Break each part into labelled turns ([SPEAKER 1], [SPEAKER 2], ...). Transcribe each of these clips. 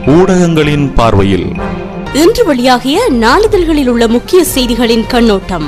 [SPEAKER 1] ஊடகங்களின் பார்வையில்
[SPEAKER 2] இன்று வெளியாகிய நாளிதழ்களில் உள்ள முக்கிய செய்திகளின் கண்ணோட்டம்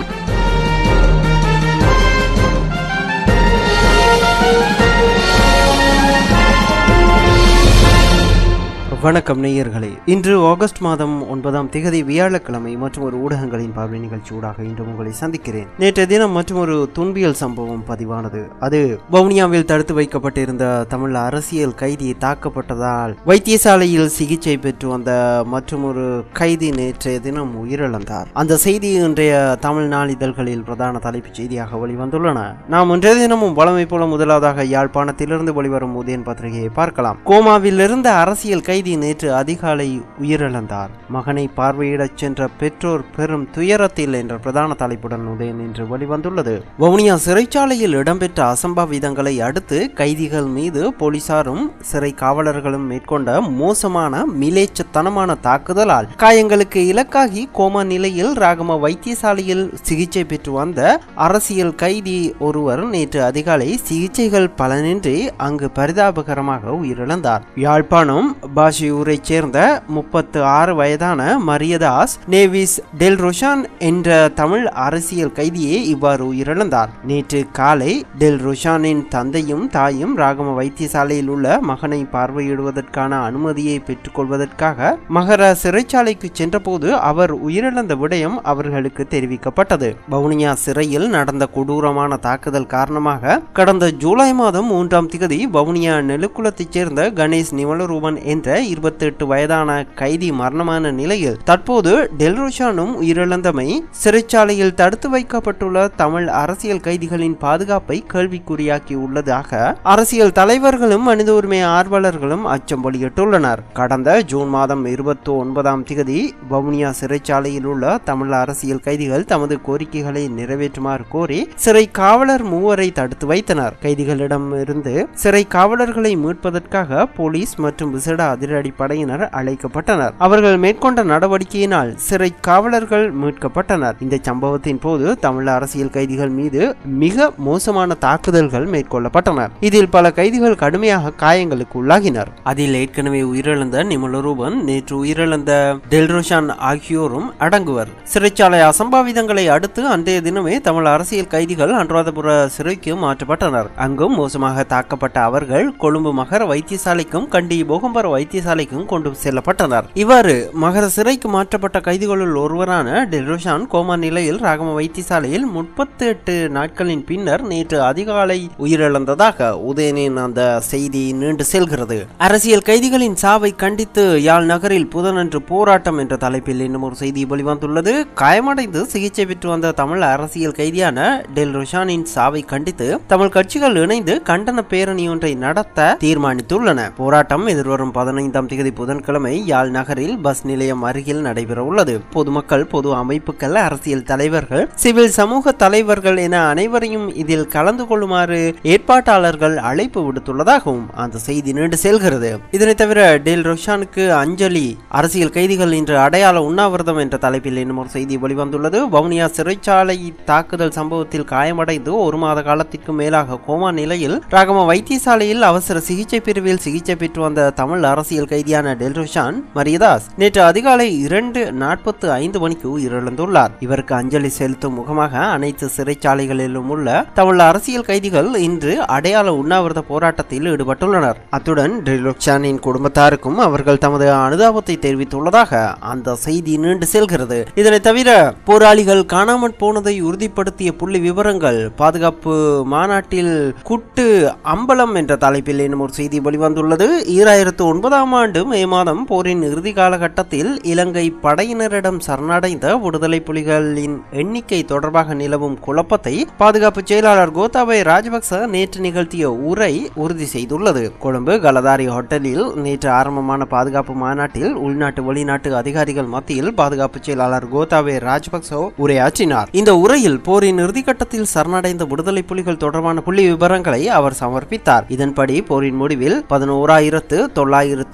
[SPEAKER 3] வணக்கம் நேயர்களே இன்று ஆகஸ்ட் மாதம் ஒன்பதாம் திகதி வியாழக்கிழமை மற்றும் ஒரு ஊடகங்களின் பார்வை நிகழ்ச்சி ஊடாக இன்று உங்களை சந்திக்கிறேன் நேற்றைய தினம் மற்றும் ஒரு துன்பியல் சம்பவம் பதிவானது அது வவுனியாவில் தடுத்து வைக்கப்பட்டிருந்த தமிழ் அரசியல் கைதி தாக்கப்பட்டதால் வைத்தியசாலையில் சிகிச்சை பெற்று வந்த மற்றும் ஒரு கைதி நேற்றைய தினம் உயிரிழந்தார் அந்த செய்தி இன்றைய தமிழ் நாளிதழ்களில் பிரதான தலைப்புச் செய்தியாக வெளிவந்துள்ளன நாம் இன்றைய தினமும் வளமை போல முதலாவதாக யாழ்ப்பாணத்திலிருந்து வெளிவரும் உதயன் பத்திரிகையை பார்க்கலாம் கோமாவில் இருந்த அரசியல் கைதி நேற்று அதிகாலை உயிரிழந்தார் மகனை பார்வையிடச் சென்ற பெற்றோர் பெரும் துயரத்தில் என்ற பிரதான தலைப்புடன் உதயன் இன்று வெளிவந்துள்ளது வவுனியா சிறைச்சாலையில் இடம்பெற்ற அசம்பாவிதங்களை அடுத்து கைதிகள் மீது போலீசாரும் சிறை காவலர்களும் மேற்கொண்ட மோசமான மிலேச்சத்தனமான தாக்குதலால் காயங்களுக்கு இலக்காகி கோமா நிலையில் ராகம வைத்தியசாலையில் சிகிச்சை பெற்று வந்த அரசியல் கைதி ஒருவர் நேற்று அதிகாலை சிகிச்சைகள் பலனின்றி அங்கு பரிதாபகரமாக உயிரிழந்தார் யாழ்ப்பாணம் பாஷியூரைச் சேர்ந்த முப்பத்து ஆறு வயதான மரியதாஸ் நேவிஸ் டெல் ரொஷான் என்ற தமிழ் அரசியல் கைதியே இவ்வாறு உயிரிழந்தார் நேற்று காலை டெல் ரொஷானின் தந்தையும் தாயும் ராகம வைத்தியசாலையில் உள்ள மகனை பார்வையிடுவதற்கான அனுமதியை பெற்றுக்கொள்வதற்காக மகர சிறைச்சாலைக்கு சென்றபோது அவர் உயிரிழந்த விடயம் அவர்களுக்கு தெரிவிக்கப்பட்டது வவுனியா சிறையில் நடந்த கொடூரமான தாக்குதல் காரணமாக கடந்த ஜூலை மாதம் மூன்றாம் திகதி வவுனியா நெலுக்குளத்தைச் சேர்ந்த கணேஷ் நிமலரூபன் என்ற இருபத்தி எட்டு வயதான கைதி மரணமான நிலையில் தற்போது டெல்ரோஷானும் உயிரிழந்தமை சிறைச்சாலையில் தடுத்து வைக்கப்பட்டுள்ள தமிழ் அரசியல் கைதிகளின் பாதுகாப்பை கேள்விக்குறியாக்கி உள்ளதாக அரசியல் தலைவர்களும் மனித உரிமை ஆர்வலர்களும் அச்சம் வெளியிட்டுள்ளனர் கடந்த ஜூன் மாதம் இருபத்தி ஒன்பதாம் திகதி வவுனியா சிறைச்சாலையில் உள்ள தமிழ் அரசியல் கைதிகள் தமது கோரிக்கைகளை நிறைவேற்றுமாறு கோரி சிறை காவலர் மூவரை தடுத்து வைத்தனர் கைதிகளிடம் இருந்து சிறை காவலர்களை மீட்பதற்காக போலீஸ் மற்றும் விசேட அதிரடி படையினர் அழைக்கப்பட்டனர் அவர்கள் மேற்கொண்ட நடவடிக்கையினால் சிறை காவலர்கள் மீட்கப்பட்டனர் இந்த சம்பவத்தின் போது தமிழ் அரசியல் கைதிகள் மீது மிக மோசமான தாக்குதல்கள் மேற்கொள்ளப்பட்டன இதில் பல கைதிகள் கடுமையாக காயங்களுக்கு உள்ளாகினர் அதில் ஏற்கனவே உயிரிழந்த நிமலரூபன் நேற்று உயிரிழந்த டெல்ரோஷான் ஆகியோரும் அடங்குவர் சிறைச்சாலை அசம்பாவிதங்களை அடுத்து அன்றைய தினமே தமிழ் அரசியல் கைதிகள் அனுராதபுர சிறைக்கு மாற்றப்பட்டனர் அங்கும் மோசமாக தாக்கப்பட்ட அவர்கள் கொழும்பு மகர வைத்தியசாலைக்கும் கண்டி போகம்பர வைத்தியசாலைக்கும் கொண்டு செல்லப்பட்டனர் இவ்வாறு மகர சிறைக்கு மாற்றப்பட்ட கைதிகளுள் ஒருவரான டெல்ரோஷான் கோமா நிலையில் ராகம வைத்தியசாலையில் முப்பத்தி எட்டு நாட்களின் பின்னர் நேற்று அதிகாலை உயிரிழந்ததாக உதயனின் அந்த செய்தி நீண்டு செல்கிறது அரசியல் கைதிகளின் சாவை கண்டித்து யாழ் நகரில் புதனன்று போராட்டம் என்ற தலைப்பில் இன்னும் ஒரு செய்தி வெளிவந்துள்ளது காயமடைந்து சிகிச்சை பெற்று வந்த தமிழ் அரசியல் கைதியான டெல் ரோஷானின் சாவை கண்டித்து தமிழ் கட்சிகள் இணைந்து கண்டன பேரணி ஒன்றை நடத்த தீர்மானித்துள்ளன போராட்டம் எதிர்வரும் பதினைந்தாம் தேதி புதன்கிழமை யாழ் நகரில் பஸ் நிலையம் அருகில் நடைபெற உள்ளது பொதுமக்கள் பொது அமைப்புகள் அரசியல் தலைவர்கள் சிவில் சமூக தலைவர்கள் என அனைவரையும் இதில் கலந்து கொள்ளுமாறு ஏற்பாட்டாளர்கள் அழைப்பு விடுத்துள்ளதாகவும் அந்த செய்தி நீண்டு செல்கிறது இதனை தவிர டெல் ரோஷானுக்கு அஞ்சலி அரசியல் கைதிகள் இன்று அடையாள உண்ணாவிரதம் என்ற தலைப்பில் இன்னும் ஒரு செய்தி வெளிவந்துள்ளது வவுனியா சிறைச்சாலை தாக்குதல் சம்பவத்தில் காயமடைந்து ஒரு மாத காலத்திற்கு மேலாக கோமா நிலையில் ராகம வைத்தியசாலையில் அவசர சிகிச்சை பிரிவில் சிகிச்சை பெற்று வந்த தமிழ் அரசியல் கைதியான டெல்ரோஷான் மரியதாஸ் நேற்று அதிகாலை இரண்டு நாற்பத்து ஐந்து மணிக்கு உயிரிழந்துள்ளார் இவருக்கு அஞ்சலி செலுத்தும் முகமாக அனைத்து சிறைச்சாலைகளிலும் உள்ள தமிழ் அரசியல் கைதிகள் இன்று அடையாள உண்ணாவிரத போராட்டத்தில் ஈடுபட்டுள்ளனர் அத்துடன் டெல்ரோஷானின் குடும்பத்தாருக்கும் அவர்கள் தமது அனுதாபத்தை தெரிவித்துள்ளதாக அந்த செய்தி நீண்டு செல்கிறது இதனை தவிர போராளிகள் காணாமற் போனதை உறுதிப்படுத்திய புள்ளி விவரங்கள் பாதுகாப்பு மாநாட்டில் குட்டு அம்பலம் என்ற தலைப்பில் இன்னும் ஒரு செய்தி வெளிவந்துள்ளது ஈராயிரத்து ஒன்பதாம் ஆண்டு மே மாதம் போரின் இறுதி காலகட்டத்தில் இலங்கை படையினரிடம் சரணடைந்த விடுதலை புலிகளின் எண்ணிக்கை தொடர்பாக நிலவும் குழப்பத்தை பாதுகாப்பு செயலாளர் கோத்தாபய ராஜபக்ச நேற்று நிகழ்த்திய உரை உறுதி செய்துள்ளது கொழும்பு கலதாரி ஹோட்டலில் நேற்று ஆரம்பமான பாதுகாப்பு மாநாட்டில் உள்நாட்டு வெளிநாட்டு அதிகாரிகள் மத்தியில் பாதுகாப்பு செயலாளர் கோத்தாபய ராஜபக்ச உரையாற்றினார் இந்த உரையில் போரின் இறுதிக்கட்டத்தில் சரணடைந்த விடுதலை புலிகள் தொடர்பான புள்ளி விவரங்களை அவர் சமர்ப்பித்தார் இதன்படி போரின் முடிவில் பதினோராயிரத்து தொள்ளாயிரத்து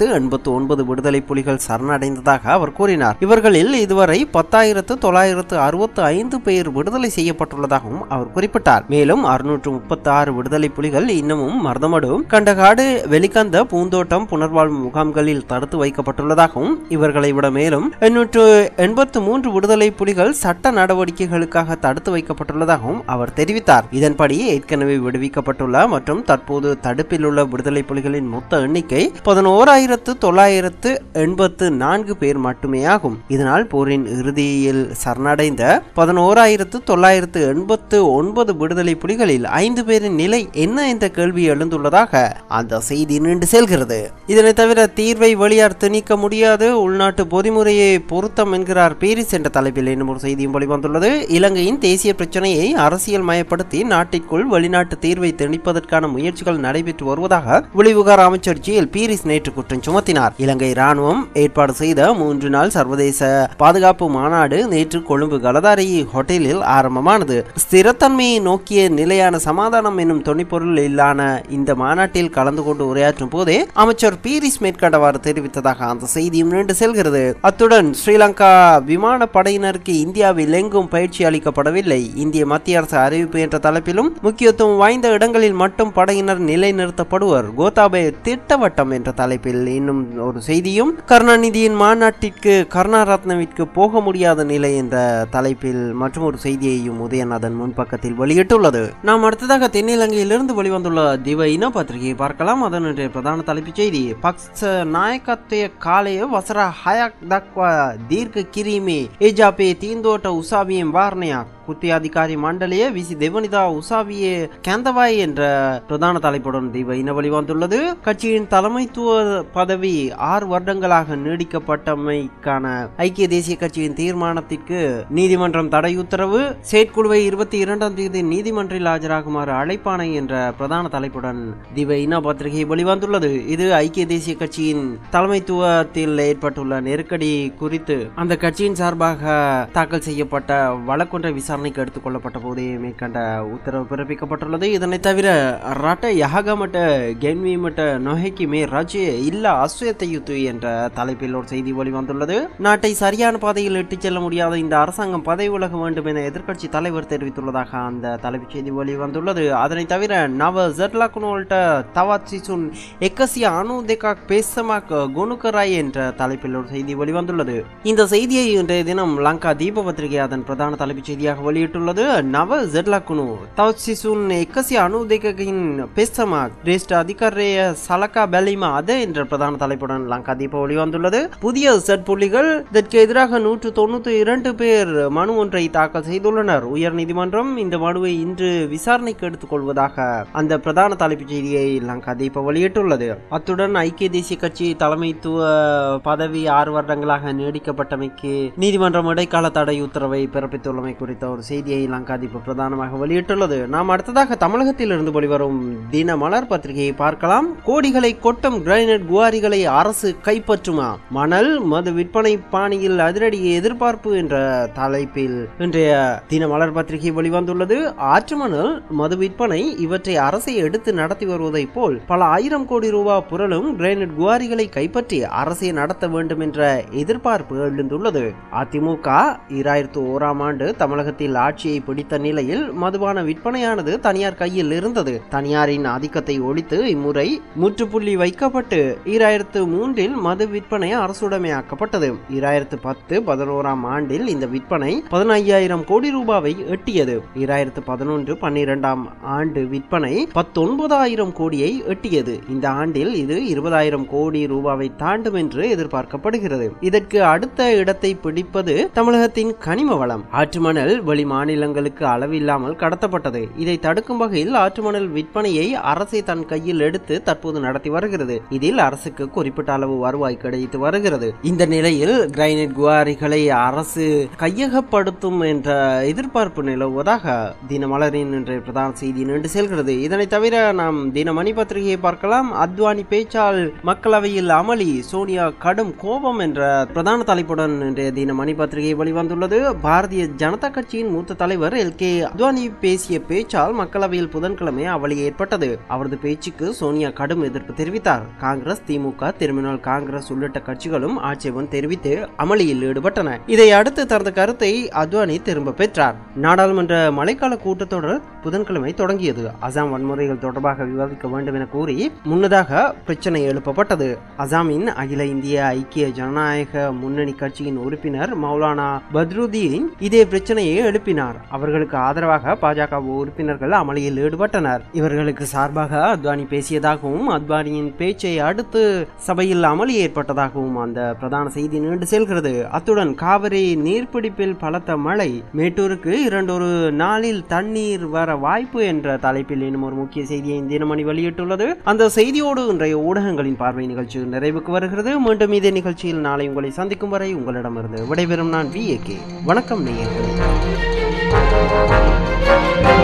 [SPEAKER 3] எண்பத்து ஒன்பது விடுதலை புலிகள் சரணடைந்ததாக அவர் கூறினார் இவர்களில் இதுவரை பத்தாயிரத்து தொள்ளாயிரத்து அறுபத்து ஐந்து பேர் விடுதலை செய்யப்பட்டுள்ளதாகவும் அவர் குறிப்பிட்டார் மேலும் அறுநூற்று முப்பத்தி ஆறு விடுதலை புலிகள் இன்னமும் மருதமடு கண்டகாடு வெலிகந்த பூந்தோட்டம் புனர்வாழ்வு முகாம்களில் தடுத்து வைக்கப்பட்டுள்ளதாகவும் இவர்களை விட மேலும் எண்ணூற்று எண்பத்து மூன்று விடுதலை புலிகள் சட்ட நடவடிக்கைகளுக்காக தடுத்து வைக்கப்பட்டுள்ளதாகவும் அவர் தெரிவித்தார் இதன்படி ஏற்கனவே விடுவிக்கப்பட்டுள்ள மற்றும் தற்போது தடுப்பில் உள்ள விடுதலை புலிகளின் மொத்த எண்ணிக்கை பதினோராயிரத்து தொள்ளாயிரத்து எண்பத்து நான்கு பேர் மட்டுமே ஆகும் இதனால் போரின் இறுதியில் சரணடைந்த பதினோராயிரத்து தொள்ளாயிரத்து எண்பத்து ஒன்பது விடுதலை புலிகளில் ஐந்து பேரின் நிலை என்ன என்ற கேள்வி எழுந்துள்ளதாக அந்த செய்தி நீண்டு செல்கிறது இதனை தவிர தீர்வை வெளியார் திணிக்க முடியாது உள்நாட்டு பொறிமுறையை பொருத்தம் என்கிறார் பீரிஸ் என்ற தலைப்பில் இன்னும் ஒரு செய்தியும் வெளிவந்துள்ளது இலங்கையின் தேசிய பிரச்சனையை அரசியல் மயப்படுத்தி நாட்டிற்குள் வெளிநாட்டு தீர்வை திணிப்பதற்கான முயற்சிகள் நடைபெற்று வருவதாக வெளிவிவகார அமைச்சர் ஜி எல் பீரிஸ் நேற்று குற்றம் சுமத்தினார் இலங்கை ராணுவம் ஏற்பாடு செய்த மூன்று நாள் சர்வதேச பாதுகாப்பு மாநாடு நேற்று கொழும்பு கலதாரி ஹோட்டலில் ஆரம்பமானது ஸ்திரத்தன்மையை நோக்கிய நிலையான சமாதானம் என்னும் தொனிப்பொருள் இல்லான இந்த மாநாட்டில் கலந்து கொண்டு உரையாற்றும் போதே அமைச்சர் பீரிஸ் மேற்கண்டவாறு தெரிவித்ததாக அந்த செய்தியும் நீண்டு செல்கிறது அத்துடன் ஸ்ரீலங்கா விமான படையினருக்கு இந்தியாவில் எங்கும் பயிற்சி அளிக்கப்படவில்லை இந்திய மத்திய அரசு அறிவிப்பு என்ற தலைப்பிலும் முக்கியத்துவம் வாய்ந்த இடங்களில் மட்டும் படையினர் நிலைநிறுத்தப்படுவர் கோத்தாபய திட்டவட்டம் என்ற தலைப்பில் இன்னும் ஒரு செய்தியும் கருணாநிதியின் மாநாட்டிற்கு கருணாரத்னவிற்கு போக முடியாத நிலை என்ற தலைப்பில் மற்றும் ஒரு செய்தியையும் உதயநாதன் முன்பக்கத்தில் வெளியிட்டுள்ளது நாம் அடுத்ததாக தென்னிலங்கையிலிருந்து வெளிவந்துள்ள திவ இன பத்திரிகையை பார்க்கலாம் அதனுடைய பிரதான தலைப்புச் செய்தி பக்ஸ நாயකත්වය කාලය වසර හයක් දක්වා දීර්ඝ කිරීමේ ඒජාපේ තීන්දුවට උසාවියෙන් වාරණයක් குத்தியாதிகாரி மண்டலிய விசி தேவனிதா உசாவியே கேந்தவாய் என்ற பிரதான தலைப்புடன் தீப இன வெளிவந்துள்ளது கட்சியின் தலைமைத்துவ பதவி ஆறு வருடங்களாக நீடிக்கப்பட்டமைக்கான ஐக்கிய தேசிய கட்சியின் தீர்மானத்திற்கு நீதிமன்றம் தடை உத்தரவு செயற்குழுவை இருபத்தி இரண்டாம் தேதி நீதிமன்றில் ஆஜராகுமாறு அழைப்பானை என்ற பிரதான தலைப்புடன் திவ இன பத்திரிகை வெளிவந்துள்ளது இது ஐக்கிய தேசிய கட்சியின் தலைமைத்துவத்தில் ஏற்பட்டுள்ள நெருக்கடி குறித்து அந்த கட்சியின் சார்பாக தாக்கல் செய்யப்பட்ட வழக்கொன்றை விசாரணைக்கு எடுத்துக் கொள்ளப்பட்ட போதே மேற்கண்ட உத்தரவு பிறப்பிக்கப்பட்டுள்ளது இதனை தவிர ரட்ட யஹகமட்ட கென்விமட்ட நொஹைக்கு மே ரஜ்ய இல்ல அஸ்வயத்தை யுத்து என்ற தலைப்பில் ஒரு செய்தி வெளிவந்துள்ளது நாட்டை சரியான பாதையில் இட்டுச் செல்ல முடியாத இந்த அரசாங்கம் பதவி விலக வேண்டும் என எதிர்க்கட்சி தலைவர் தெரிவித்துள்ளதாக அந்த தலைப்புச் செய்தி வெளிவந்துள்ளது அதனை தவிர நவ ஜெட்லாக்குனோல்ட்ட தவாத் சிசுன் எக்கசிய அணு தேகாக் பேசமாக் குணுக்கராய் என்ற தலைப்பில் ஒரு செய்தி வெளிவந்துள்ளது இந்த செய்தியை இன்றைய தினம் லங்கா தீப பத்திரிகை அதன் பிரதான தலைப்புச் செய்தியாக வெளியிட்டுள்ளது நவ ஜெட்லாக்குனு தவாத் சிசுன் எக்கசிய அணு தேகின் பேசமாக் ரேஸ்ட் அதிகாரிய சலகா பெலிமா அது என்ற பிரதான தலைப்புடன் லங்கா தீப வெளிவந்துள்ளது புதிய செட் புள்ளிகள் இதற்கு எதிராக நூற்று தொண்ணூத்தி இரண்டு பேர் மனு ஒன்றை தாக்கல் செய்துள்ளனர் உயர் நீதிமன்றம் இந்த மனுவை இன்று விசாரணைக்கு எடுத்துக் கொள்வதாக அந்த பிரதான தலைப்புச் செய்தியை லங்கா தீப வெளியிட்டுள்ளது அத்துடன் ஐக்கிய தேசிய கட்சி தலைமைத்துவ பதவி ஆறு வருடங்களாக நீடிக்கப்பட்டமைக்கு நீதிமன்றம் இடைக்கால தடை உத்தரவை பிறப்பித்துள்ளமை குறித்த ஒரு செய்தியை லங்கா தீப பிரதானமாக வெளியிட்டுள்ளது நாம் அடுத்ததாக தமிழகத்தில் இருந்து வெளிவரும் தின மலர் பத்திரிகையை பார்க்கலாம் கோடிகளை கொட்டும் கிரைனட் குவாரிகளை அரசு கைப்பற்றுமா மணல் மது விற்பனை பாணியில் அதிரடி எதிர்பார்ப்பு என்ற தலைப்பில் இன்றைய தின மலர் பத்திரிகை வெளிவந்துள்ளது ஆற்று மணல் மது விற்பனை இவற்றை அரசை எடுத்து நடத்தி வருவதைப் போல் பல ஆயிரம் கோடி ரூபாய் புரளும் கிரைனட் குவாரிகளை கைப்பற்றி அரசை நடத்த வேண்டும் என்ற எதிர்பார்ப்பு எழுந்துள்ளது அதிமுக இராயிரத்து ஓராம் ஆண்டு தமிழகத்தில் ஆட்சியை பிடித்த நிலையில் மதுபான விற்பனையானது தனியார் கையில் இருந்தது தனியாரின் ஆதிக்கத்தை ஒழித்து இம்முறை முற்றுப்புள்ளி வைக்கப்பட்டு ஈராயிரத்து மூன்றில் மது விற்பனை அரசுடைமையாக்கப்பட்டது ஈராயிரத்து பத்து பதினோராம் ஆண்டில் இந்த விற்பனை பதினையாயிரம் கோடி ரூபாவை எட்டியது ஈராயிரத்து பதினொன்று பன்னிரெண்டாம் ஆண்டு விற்பனை பத்தொன்பதாயிரம் கோடியை எட்டியது இந்த ஆண்டில் இது இருபதாயிரம் கோடி ரூபாவை தாண்டும் என்று எதிர்பார்க்கப்படுகிறது இதற்கு அடுத்த இடத்தை பிடிப்பது தமிழகத்தின் கனிம வளம் ஆற்று மணல் வெளி மாநிலங்களுக்கு அளவில்லாமல் கடத்தப்பட்டது இதை தடுக்கும் வகையில் ஆற்று மணல் விற்பனையை அரசே தன் கையில் எடுத்து தற்போது நடத்தி வருகிறது இதில் அரசுக்கு குறிப்பிட்ட அளவு வருவாய் கிடைத்து வருகிறது இந்த நிலையில் கிரைனைட் குவாரிகளை அரசு கையகப்படுத்தும் என்ற எதிர்பார்ப்பு நிலவுவதாக தினமலரின் இன்றைய பிரதான செய்தி நீண்டு செல்கிறது இதனை தவிர நாம் தினமணி பத்திரிகையை பார்க்கலாம் அத்வானி பேச்சால் மக்களவையில் அமளி சோனியா கடும் கோபம் என்ற பிரதான தலைப்புடன் இன்றைய தினமணி பத்திரிகை வெளிவந்துள்ளது பாரதிய ஜனதா கட்சி கட்சியின் மூத்த தலைவர் எல் கே அத்வானி பேசிய பேச்சால் மக்களவையில் புதன்கிழமை அவளி ஏற்பட்டது அவரது பேச்சுக்கு சோனியா கடும் எதிர்ப்பு தெரிவித்தார் காங்கிரஸ் திமுக திரிணாமுல் காங்கிரஸ் உள்ளிட்ட கட்சிகளும் ஆட்சேபம் தெரிவித்து அமளியில் ஈடுபட்டன இதை அடுத்து தனது கருத்தை அத்வானி திரும்ப பெற்றார் நாடாளுமன்ற மழைக்கால கூட்டத்தொடர் புதன்கிழமை தொடங்கியது அசாம் வன்முறைகள் தொடர்பாக விவாதிக்க வேண்டும் என கூறி முன்னதாக பிரச்சனை எழுப்பப்பட்டது அசாமின் அகில இந்திய ஐக்கிய ஜனநாயக முன்னணி கட்சியின் உறுப்பினர் மௌலானா பத்ருதீன் இதே பிரச்சனையை எழுப்பினார் அவர்களுக்கு ஆதரவாக பாஜக உறுப்பினர்கள் அமளியில் ஈடுபட்டனர் இவர்களுக்கு சார்பாக அத்வானி பேசியதாகவும் அத்வானியின் பேச்சை அடுத்து சபையில் அமளி ஏற்பட்டதாகவும் அந்த பிரதான செய்தி நீண்டு செல்கிறது அத்துடன் காவிரி நீர்பிடிப்பில் பலத்த மழை மேட்டூருக்கு இரண்டொரு நாளில் தண்ணீர் வர வாய்ப்பு என்ற தலைப்பில் இன்னும் ஒரு முக்கிய செய்தியை தினமணி வெளியிட்டுள்ளது அந்த செய்தியோடு இன்றைய ஊடகங்களின் பார்வை நிகழ்ச்சி நிறைவுக்கு வருகிறது மீண்டும் இதே நிகழ்ச்சியில் நாளை உங்களை சந்திக்கும் வரை உங்களிடமிருந்து விடைபெறும் நான் வி கே வணக்கம் நேயர்களே